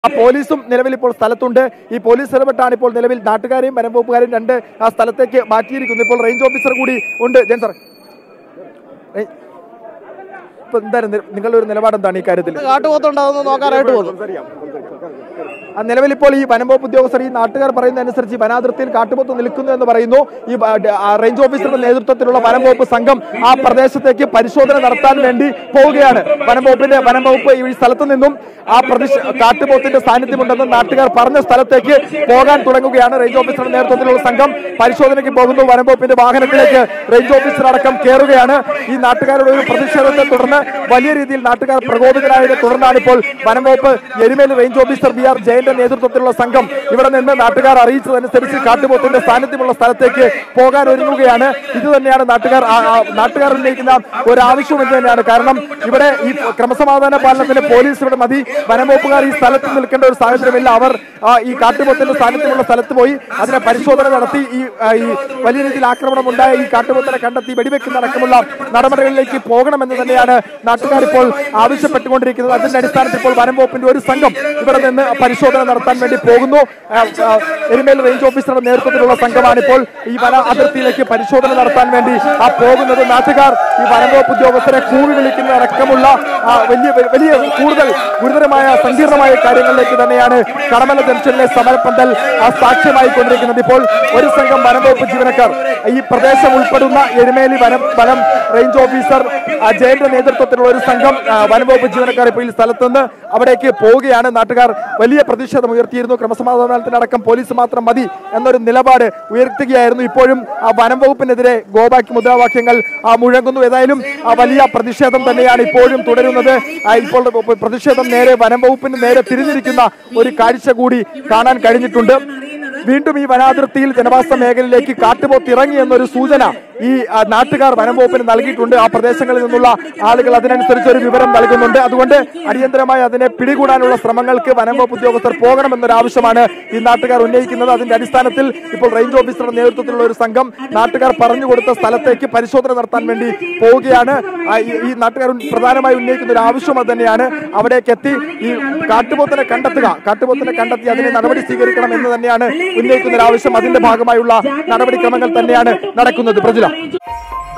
ആ പോലീസും നിലവിൽ ഇപ്പോൾ സ്ഥലത്തുണ്ട് ഈ പോലീസ് ഇടപെട്ടാണ് ഇപ്പോൾ നിലവിൽ നാട്ടുകാരെയും വനംവകുപ്പുകാരെയും രണ്ട് ആ സ്ഥലത്തേക്ക് മാറ്റിയിരിക്കുന്നു ഇപ്പോൾ റേഞ്ച് ഓഫീസർ കൂടി ഉണ്ട് ജയൻ സാർ ഏയ്, ഇപ്പൊ എന്തായാലും നി- നിങ്ങളുടെ ഒരു നിലപാട് എന്താണ് ഈ കാര്യത്തിൽ കാട്ടുപോത്തുണ്ടാവുന്ന നോക്കാനായിട്ട് പോകുന്നു ആ നിലവിൽ ഇപ്പോൾ ഈ വനംവകുപ്പ് ഉദ്യോഗസ്ഥർ ഈ നാട്ടുകാർ പറയുന്ന അനുസരിച്ച് ഈ വനാതിർത്തിയിൽ കാട്ടുപോത്ത് നിൽക്കുന്നു എന്ന് പറയുന്നു ഈ വ- ഡ- ആ റേഞ്ച് ഓഫീസറുടെ നേതൃത്വത്തിലുള്ള വനംവകുപ്പ് സംഘം ആ പ്രദേശത്തേക്ക് പരിശോധന നടത്താൻ വേണ്ടി പോവുകയാണ് വനംവകുപ്പിന്റെ വനംവകുപ്പ് ഈ സ്ഥലത്ത് നിന്നും ആ പ്രതിഷ കാട്ടുപോത്തിന്റെ സാന്നിധ്യമുണ്ടെന്ന് നാട്ടുകാർ പറഞ്ഞ സ്ഥലത്തേക്ക് പോകാൻ തുടങ്ങുകയാണ് റേഞ്ച് ഓഫീസറുടെ നേതൃത്വത്തിലുള്ള സംഘം പരിശോധനയ്ക്ക് പോകുന്നു വനംവകുപ്പിന്റെ വാഹനത്തിലേക്ക് റേഞ്ച് ഓഫീസർ അടക്കം കയറുകയാണ് ഈ നാട്ടുകാരുടെ ഒരു പ്രതിഷേധത്തെ തുടർന്ന് വലിയ രീതിയിൽ നാട്ടുകാർ പ്രകോപിതരായതിനെ തുടർന്നാണ് ഇപ്പോൾ വനംവകുപ്പ് Erumeli range officer B R ജയന്റെ നേതൃത്വത്തിലുള്ള സംഘം ഇവിടെ നിന്ന് നാട്ടുകാർ അറിയിച്ചതനുസരിച്ച് കാട്ടുപോത്തിന്റെ സാന്നിധ്യമുള്ള സ്ഥലത്തേക്ക് പോകാൻ ഒരുങ്ങുകയാണ് ഇത് തന്നെയാണ് നാട്ടുകാർ ആ- ആ നാട്ടുകാർ ഉന്നയിക്കുന്ന ഒരു ആവശ്യം ഇത് തന്നെയാണ് കാരണം ഇവിടെ ഈ ക്രമസമാധാന പാലനത്തിന് പോലീസ് ഇവിടെ മതി വനംവകുപ്പുകാർ ഈ സ്ഥലത്ത് നിൽക്കേണ്ട ഒരു സാഹചര്യമില്ല അവർ ആ, ഈ കാട്ടുപോത്തിന്റെ സാന്നിധ്യമുള്ള സ്ഥലത്ത് പോയി അതിനെ പരിശോധന നടത്തി ഈ ആ, ഈ വലിയ രീതിയിൽ ആക്രമണം ഉണ്ടായ ഈ കാട്ടുപോത്തിനെ കണ്ടെത്തി വെടിവെക്കുന്ന അടക്കമുള്ള നടപടികളിലേക്ക് പോകണമെന്ന് തന്നെയാണ് നാട്ടുകാർ ഇപ്പോൾ ആവശ്യപ്പെട്ടുകൊണ്ടിരിക്കുന്നത് അതിന്റെ അടിസ്ഥാനത്തിൽ ഇപ്പോൾ വനം വകുപ്പിന്റെ ഒരു സംഘം ഇവിടെ നിന്ന് പരിശോധന നടത്താൻ വേണ്ടി പോകുന്നു ആ, ആ, എരുമേൽ റേഞ്ച് ഓഫീസറുടെ നേതൃത്വത്തിലുള്ള സംഘമാണ് ഇപ്പോൾ ഈ വന അതിർത്തിയിലേക്ക് പരിശോധന നടത്താൻ വേണ്ടി ആ പോകുന്നത് നാട്ടുകാർ ഈ വനം വകുപ്പ് ഉദ്യോഗസ്ഥരെ കൂവി വിളിക്കുന്ന അടക്കമുള്ള ആ, വലിയ വലിയ കൂടുതൽ ഗുരുതരമായ സങ്കീർണമായ കാര്യങ്ങളിലേക്ക് തന്നെയാണ് കടമല ജംഗ്ഷനിലെ സമരപ്പന്തൽ ആ സാക്ഷ്യമായി കൊണ്ടിരിക്കുന്നത് ഇപ്പോൾ ഒരു സംഘം വനം വകുപ്പ് ജീവനക്കാർ ഈ പ്രദേശം ഉൾപ്പെടുന്ന എരുമേലി വനം വനം റേഞ്ച് ഓഫീസർ ആ, ജയന്റെ നേതൃത്വത്തിലുള്ള ഒരു സംഘം ആ, വനം വകുപ്പ് ജീവനക്കാർ ഇപ്പോൾ ഈ സ്ഥലത്ത് നിന്ന് അവിടേക്ക് പോവുകയാണ് നാട്ടുകാർ വലിയ പ്രതിഷേധം ഉയർത്തിയിരുന്നു ക്രമസമാധാനത്തിനടക്കം പോലീസ് മാത്രം മതി എന്നൊരു നിലപാട് ഉയർത്തുകയായിരുന്നു ഇപ്പോഴും ആ വനം വകുപ്പിനെതിരെ ഗോബാക്ക് മുദ്രാവാക്യങ്ങൾ ആ, മുഴങ്ങുന്നു ഏതായാലും ആ വലിയ പ്രതിഷേധം തന്നെയാണ് ഇപ്പോഴും തുടരുന്നത് ആ, ഇപ്പോൾ പ്രതിഷേധം നേരെ വനം വകുപ്പിന് നേരെ തിരിഞ്ഞിരിക്കുന്ന ഒരു കാഴ്ച കൂടി കാണാൻ കഴിഞ്ഞിട്ടുണ്ട് വീണ്ടും ഈ വനാതിർത്തിയിൽ ജനവാസ മേഖലയിലേക്ക് കാട്ടുപോത്ത് ഇറങ്ങി എന്നൊരു സൂചന ഈ ആ, നാട്ടുകാർ വനം വകുപ്പിന് നൽകിയിട്ടുണ്ട് ആ പ്രദേശങ്ങളിൽ നിന്നുള്ള ആളുകൾ അതിനനുസരിച്ച് ഒരു വിവരം നൽകുന്നുണ്ട് അതുകൊണ്ട് അടിയന്തരമായി അതിനെ പിടികൂടാനുള്ള ശ്രമങ്ങൾക്ക് വനം വകുപ്പ് ഉദ്യോഗസ്ഥർ പോകണമെന്നൊരു ആവശ്യമാണ് ഈ നാട്ടുകാർ ഉന്നയിക്കുന്നത് അതിന്റെ അടിസ്ഥാനത്തിൽ ഇപ്പോൾ റേഞ്ച് ഓഫീസറുടെ നേതൃത്വത്തിലുള്ള ഒരു സംഘം നാട്ടുകാർ പറഞ്ഞു കൊടുത്ത സ്ഥലത്തേക്ക് പരിശോധന നടത്താൻ വേണ്ടി പോവുകയാണ് ആ, ഈ- ഈ നാട്ടുകാർ ഉൻ- പ്രധാനമായി ഉന്നയിക്കുന്ന ഒരു ആവശ്യം അത് തന്നെയാണ് അവിടേക്ക് എത്തി ഈ കാട്ടുപോത്തിനെ കണ്ടെത്തുക കാട്ടുപോത്തിനെ കണ്ടെത്തി അതിനെ നടപടി സ്വീകരിക്കണം എന്ന് തന്നെയാണ് ഉന്നയിക്കുന്ന ഒരു ആവശ്യം അതിന്റെ ഭാഗമായുള്ള നടപടിക്രമങ്ങൾ തന്നെയാണ് നടക്കുന്നത് പ്രജുല